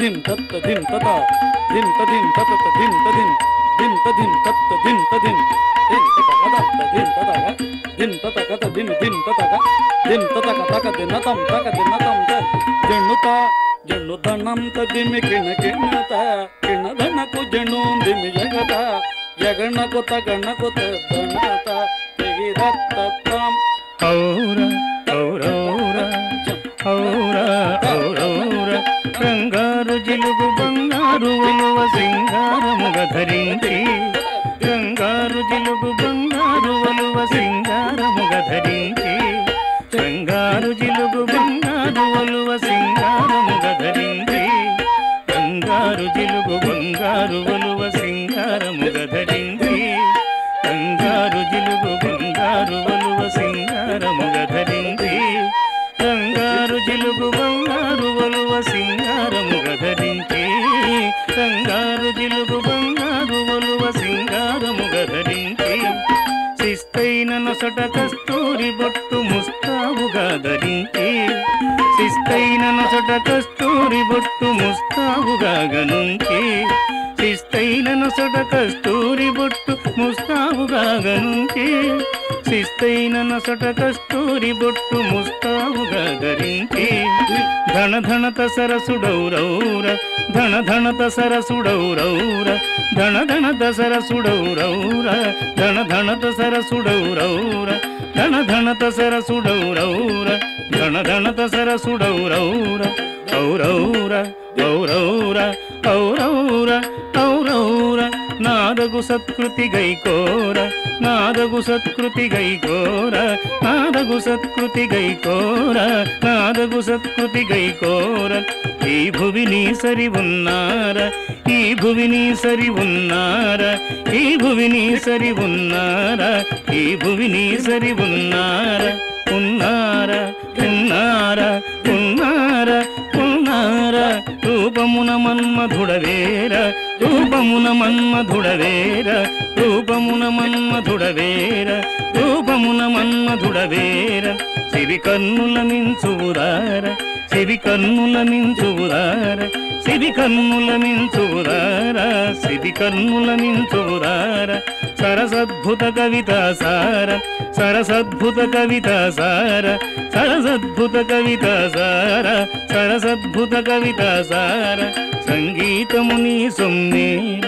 దిన్ తత్త దిన్ తత దిన్ త దిన్ తత దిన్ త దిన్ దిన్ త దిన్ తత్త దిన్ త దిన్ దిన్ తత కద దిన్ తతగ దిన్ తత కత దిన్ దిన్ తతగ దిన్ తత కతక దిన తం తక దిన తం త జణుత జణు ధనం త దిమి కిణ కిణత కిణ ధనకు జణు దిమి జగత జగణకు తగణకు తనత తెగిరత్తం ఔర ఔరౌర ఔర ఔరౌర రంగారు జిలుగు బంగారు ఒలువ సింగారముగ ధరించి రంగారు జిలుగు బంగారు ఒలువ సింగారముగ ధరించి రంగారు జిలుగు బంగారు ఒలువ సింగారముగ ధరించి బంగారు జిలుగు బంగారు ఒలువ సింగారముగ ధరించి బంగారు జిలుగు బంగారు ఒలువ సింగారముగ ధరించి బంగారు జిలుగు బంగారు ఒలువ సింగారముగ ధరించి బంగారు జిలుగు బంగారు ఒలువ సింగారముగ ధరించి శిస్తైన నొసట కస్తూరి బొట్టు ముస్తాబుగా ధరించి శిస్తైన నొసట కస్తూరి బొట్టు ముస్తాబుగా గనుంచి శిస్తైన నొసట కస్తూరి బొట్టు ముస్తాబుగా గనుంచి శిస్తైన నొసట కస్తూరి బొట్టు ముస్తాబుగా ధరించి ధన ధనత సరసుడౌరౌర ధన ధనత సరసుడౌరౌర ధన ధనత సరసుడౌరౌర ధన ధనత సరసుడౌరౌర ధన ధనత సరసుడౌరౌర ధన ధనత సరసుడౌరౌర ఔరౌర ఔరౌర ఔరౌర ఔరౌర నాదగు సత్కృతి గైకోర నాదగు సత్కృతి గైకోర నాదగు సత్కృతి గైకోర నాదగు సత్కృతి గైకోర ఈ భువిని సరి ఉన్నార ఈ భువిని సరి ఉన్నార ఈ భువిని సరి ఉన్నార ఈ భువిని సరి ఉన్నార ఉన్నార ఉన్నార ఉన్నార ఉన్నార రూపమున మన్మధుడవేర రూపమున మన్మధుడవేర రూపమున మన్మధుడవేర రూపమున మన్మధుడవేర సిరి కన్నుల మించువురార సిరి కన్నుల మించువురార సిరి కన్నుల మించువురార సిరి కన్నుల మించువురార సరసద్భుత కవిత సార సరసద్భుత కవిత సార సరసద్భుత కవిత సార సరసద్భుత కవిత సార సంగీతముని సొమ్మేర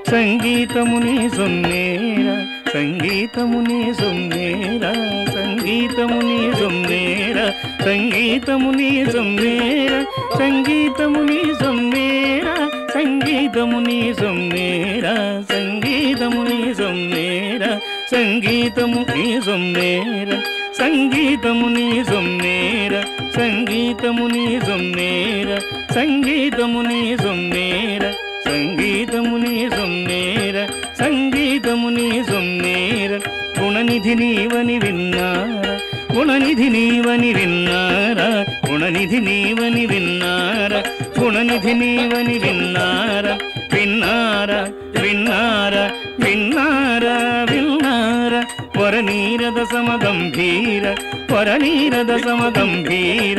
సంగీతముని సొమ్మేర సంగీతముని సొమ్మేర సంగీతముని సొమ్మేర సంగీతముని సొమ్మేర సంగీతముని సొమ్మేర సంగీతముని సొమ్మేర సంగీతముని సొమ్మేర సంగీతముని సొమ్మేర సంగీతముని సొమ్మేర సంగీతముని సొమ్మేర సంగీతముని సొమ్మేర సంగీతముని సొమ్మేర సంగీతముని సొమ్మేర గుణనిధి నీవని విన్నార గుణనిధి నీవని విన్నార గుణనిధి నీవని విన్నార గుణనిధి నీవని విన్నార విన్నార విన్నార విన్నార విన్నార వరనీరద సమగంభీర వరనీరద సమగంభీర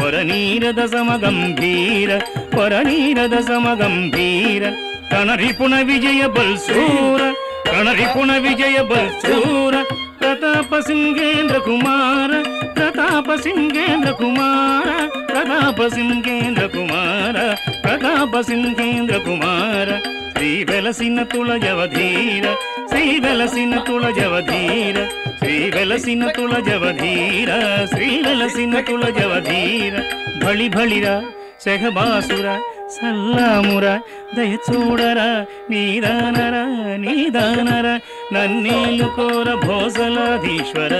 వరనీరద సమగంభీర వరనీరద సమగంభీర కణరిపుణ విజయ బల్సూర కణరిపుణ విజయ బల్సూర ప్రతాప సింగేంద్ర కుమార ప్రతాప సింగేంద్ర కుమార ప్రతాప సింగేంద్ర కుమార ప్రతాప సింగేంద్ర కుమార శ్రీ వెలసిన తుళజవధీర శ్రీ వెలసిన తుళజవధీర శ్రీ వెలసిన తుళజవధీర శ్రీ వెలసిన తుళజవధీర బళి బళిరా శఘబాసుర సల్లాముర దయ చూడరా నీదానరా నీదానరా నన్నేలు కోర భోసలాధీశ్వర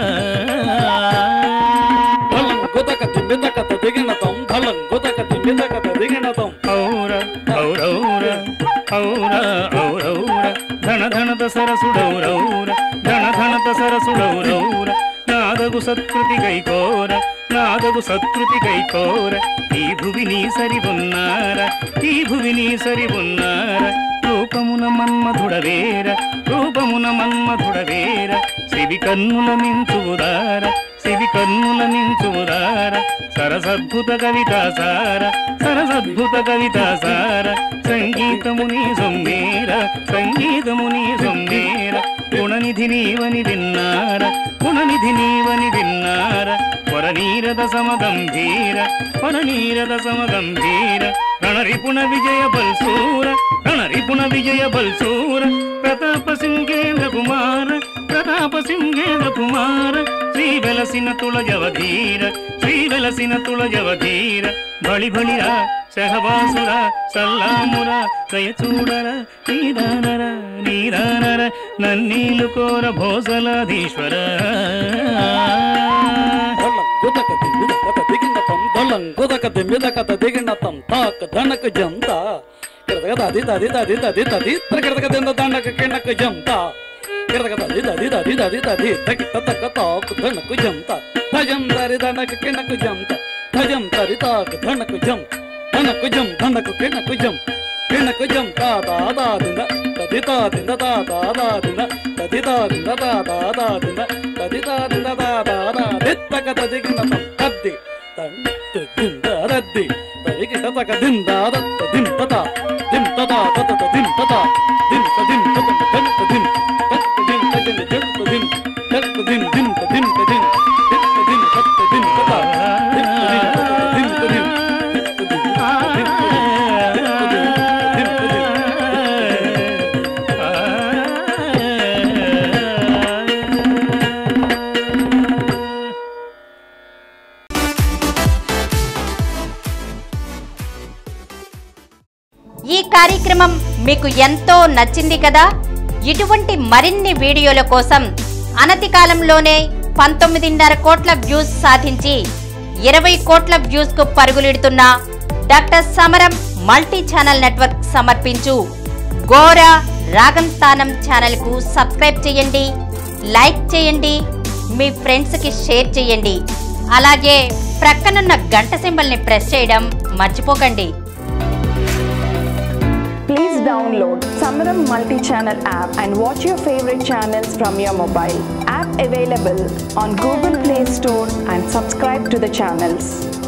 ధలం గుతక దిమ్మిదకత దిగినతం ధలం గుతక దిమ్మిదకత దిగినతం ఔర ఔరౌర ఔర ఔరౌర ధన ధనత సరసుడౌరౌర ధన ధనత సరసుడౌరౌర నాదగు సత్కృతి గైకోర నాదగు సత్కృతి గైకోర ఈ భువిని సరి ఉన్నార ఈ భువిని సరి ఉన్నార రూపమున మన్మధుడవేర రూపమున మన్మధుడవేర శివి కన్నుల మించువుదార శివి కన్నుల మించురార సరసద్భుత కవిత సార సరసద్భుత కవిత సార సంగీతముని సొమ్మేర సంగీతముని సొమ్మేర గుణనిధి నీవని విన్నార గుణనిధి నీవని విన్నార పరనీరద సమగంభీర పరనీరద సమగంభీర రణరిపుణ విజయ బల్సూర రణరిపుణ విజయ బల్సూర ప్రతాప సింగేంద్ర కుమార ప్రతాప సింగేంద్ర కుమార శ్రీ వెలసిన తుళజవధీర శ్రీ వెలసిన తుళజవధీర బళి బళిరా సహవాసుర సల్లాముర దయ చూడర నీదానర నీదానర నన్నీలు కోర భోసలాధీశ్వర దొల్లం గుదక దిమ్మిదకత దిగినతం దొల్లం గుదక దిమ్మిదకత దిగినతం తాక ధనక జంత కిరదక దది దది దది దది దది త్రకిరదక దింద దండక కిణక జంత కిరదక దది దది దది దది దది తకి తక తాక ధనక జంత భజం దరి ధనక కిణక జంత భజం దరి తాక ధనక జం ధనక జం ధనక కిణక జం కిణక జం తా దా దా దింద తది తా దింద తా దా దా దింద తది తా దింద తా దా దా దింద తది తా దింద తా దా దా దిత్తక తదిగిన తం తద్ది తంత దింద రద్ది తదిగిట తక దింద దత్త దిం తత దిం తత తత త దిం తత దిం త దిం తత దంత దిం తత్త దిం తదిన జంత దిం తత్త దిం దిం త దిం త దిం దిత్త దిం తత్త దిం తత దిత్త దిం తత దిం త దిం దిత్త దిం తత దిం త దిం దిత్త దిం తత దిం త దిం ఈ కార్యక్రమం మీకు ఎంతో నచ్చింది కదా ఇటువంటి మరిన్ని వీడియోల కోసం అనతి కాలంలోనే పంతొమ్మిదిన్నర కోట్ల వ్యూస్ సాధించి ఇరవై కోట్ల వ్యూస్ కు పరుగులెడుతున్న doctor Samaram multi channel network సమర్పించు గోరా రాగం స్థానం ఛానల్ కు సబ్స్క్రైబ్ చేయండి లైక్ చేయండి మీ ఫ్రెండ్స్ కి షేర్ చేయండి అలాగే ప్రక్కనున్న గంట సింబల్ ని ప్రెస్ చేయడం మర్చిపోకండి Please download Samaram multi-channel app and watch your favorite channels from your mobile. App available on Google Play Store and subscribe to the channels.